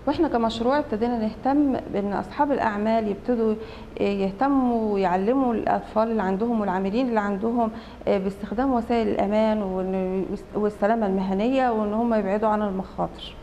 واحنا كمشروع ابتدينا نهتم بان اصحاب الاعمال يبتدوا يهتموا ويعلموا الاطفال اللي عندهم والعاملين اللي عندهم باستخدام وسائل الامان وإن- والسلامه المهنيه وان هم يبعدوا عن المخاطر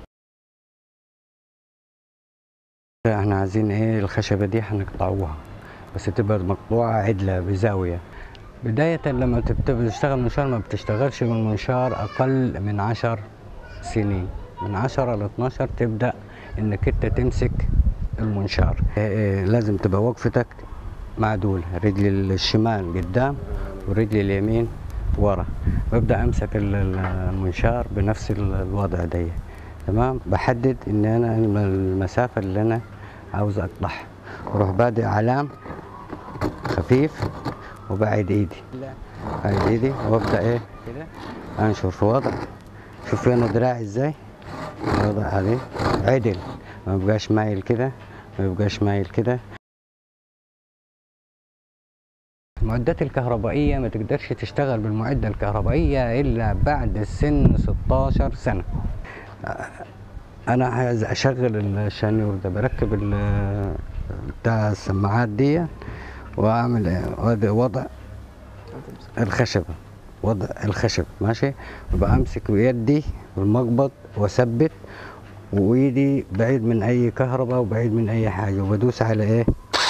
احنا عايزين ايه الخشبة دي هنقطعوها بس تبقى مقطوعة عدلة بزاوية بداية لما تبت- تشتغل منشار ما بتشتغلش بالمنشار أقل من عشر سنين من عشرة ل 12 تبدأ إنك أنت تمسك المنشار إيه إيه لازم تبقى وقفتك معدولة رجل الشمال قدام ورجل اليمين ورا ببدأ أمسك ال- ال- المنشار بنفس ال- الوضع ده تمام بحدد إن أنا المسافة اللي أنا عاوز أقطعها وأروح بادئ علام خفيف وبعد ايدي بعد ايدي وابدا ايه كده انشر في وضع شوف انا دراعي ازاي وضع عليه عدل ما يبقاش مايل كده ما يبقاش مايل كده المعدات الكهربائية ما تقدرش تشتغل بالمعدة الكهربائية إلا بعد سن 16 سنة أنا عايز أشغل الشانيور ده بركب ال- بتاع السماعات دي وأعمل إيه؟ وضع- وضع الخشبة وضع الخشب ماشي يبقى امسك بيدي بالمقبض واثبت وايدي بعيد من اي كهرباء وبعيد من اي حاجه وبدوس على ايه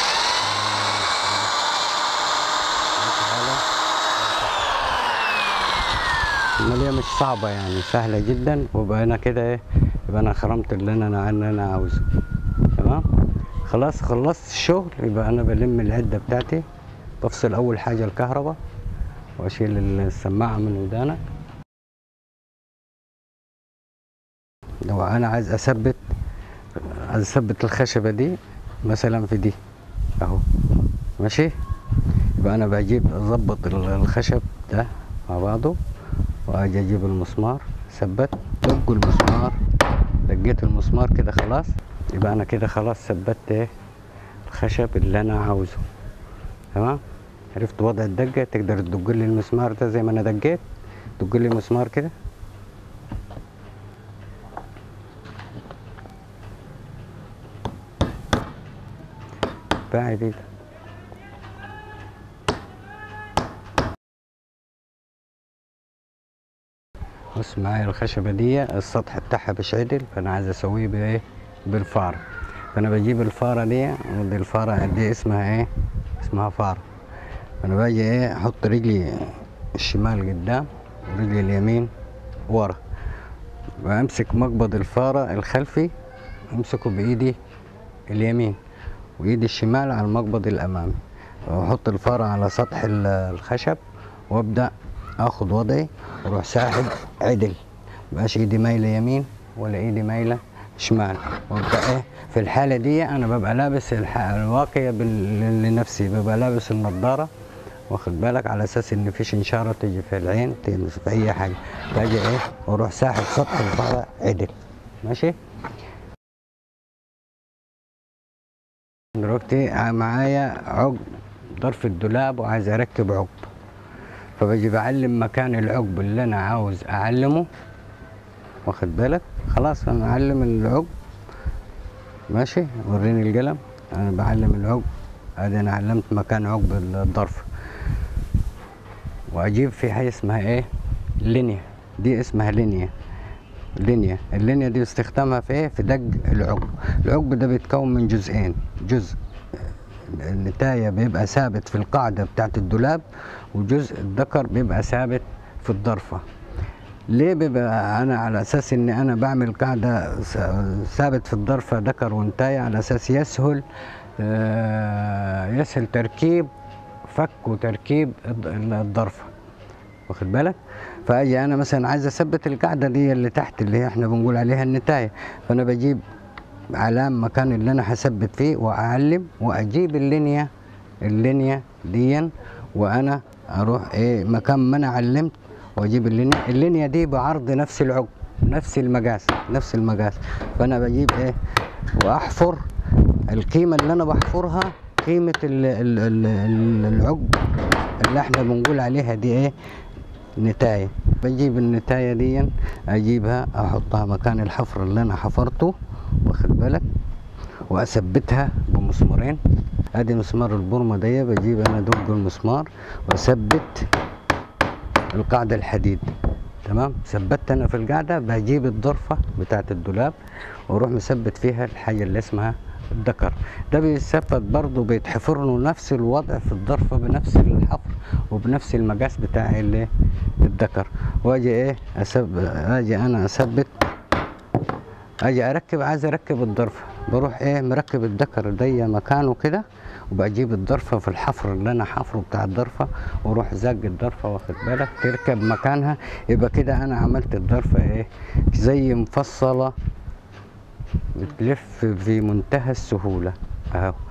العملية مش صعبة يعني سهلة جدا وبقى انا كده ايه يبقى انا خرمت اللي انا اللي انا عاوزه تمام خلاص خلصت الشغل يبقى انا بلم العدة بتاعتي بفصل اول حاجة الكهرباء واشيل السماعه من ودانك لو انا عايز اثبت عايز اثبت الخشبه دي مثلا في دي اهو ماشي يبقى انا بجيب اظبط ال- الخشب ده مع بعضه واجي اجيب المسمار ثبت دق المسمار دقيت المسمار كده خلاص يبقى انا كده خلاص ثبت ايه الخشب اللي انا عاوزه تمام عرفت وضع الدقة تقدر تدق لي المسمار ده زي ما انا دقيت دق لي المسمار كده بعد ايدك بص معايا الخشبة دي السطح بتاعها مش عدل فانا عايز اسويه بايه بالفارة فانا بجيب الفارة دي ودي الفارة دي اسمها ايه اسمها فارة انا باجي ايه احط رجلي الشمال قدام ورجلي اليمين ورا وامسك مقبض الفارة الخلفي امسكه بايدي اليمين وايدي الشمال على المقبض الامامي واحط الفارة على سطح ال- الخشب وابدا اخد وضعي واروح ساحب عدل مبقاش ايدي مايلة يمين ولا ايدي مايلة شمال وابدا ايه في الحالة دي انا ببقى لابس الح- الواقية بال- لنفسي ببقى لابس النضارة واخد بالك على اساس ان في شنشاره تيجي في العين تيجي في اي حاجه باجي ايه واروح ساحب سطح الفاره عدل ماشي دلوقتي معايا عقب ظرف الدولاب وعايز اركب عقب فبجي بعلم مكان العقب اللي انا عاوز اعلمه واخد بالك خلاص انا اعلم العقب ماشي وريني القلم انا بعلم العقب ادي انا علمت مكان عقب الظرف واجيب في حاجه اسمها ايه لينيا دي اسمها لينيا لينيا اللينيا دي استخدامها في ايه في دق العقب العقب ده بيتكون من جزئين جزء النتاية بيبقى ثابت في القاعدة بتاعت الدولاب وجزء الذكر بيبقى ثابت في الضرفة ليه بيبقى انا على اساس ان انا بعمل قاعدة س- ثابت في الضرفة ذكر وانتاية على اساس يسهل آه، يسهل تركيب فك وتركيب الض- الضرفة واخد بالك فاجي انا مثلا عايز اثبت القاعده دي اللي تحت اللي هي احنا بنقول عليها النتايه فانا بجيب علام مكان اللي انا هثبت فيه واعلم واجيب اللينيا اللينيا ديا وانا اروح ايه مكان ما انا علمت واجيب اللينيا اللينيا دي بعرض نفس العقب نفس المقاس نفس المقاس فانا بجيب ايه واحفر القيمه اللي انا بحفرها قيمه ال- ال- ال- ال- العقب اللي احنا بنقول عليها دي ايه نتاية بجيب النتاية دي اجيبها احطها مكان الحفر اللي انا حفرته واخد بالك واثبتها بمسمارين ادي مسمار البورمه دي بجيب انا دج المسمار واثبت القاعده الحديد تمام ثبت انا في القاعده بجيب الضرفه بتاعه الدولاب واروح مثبت فيها الحاجه اللي اسمها الدكر ده بيثبت برضه بيتحفر له نفس الوضع في الضرفه بنفس الحفر وبنفس المقاس بتاع اللي الدكر واجي ايه أسب... اجي انا اثبت اجي اركب عايز اركب الضرفه بروح ايه مركب الدكر دي مكانه كده وبجيب الضرفه في الحفر اللي انا حفره بتاع الضرفه واروح زق الضرفه واخد بالك تركب مكانها يبقى كده انا عملت الضرفه ايه زي مفصله بتلف في منتهى السهوله اهو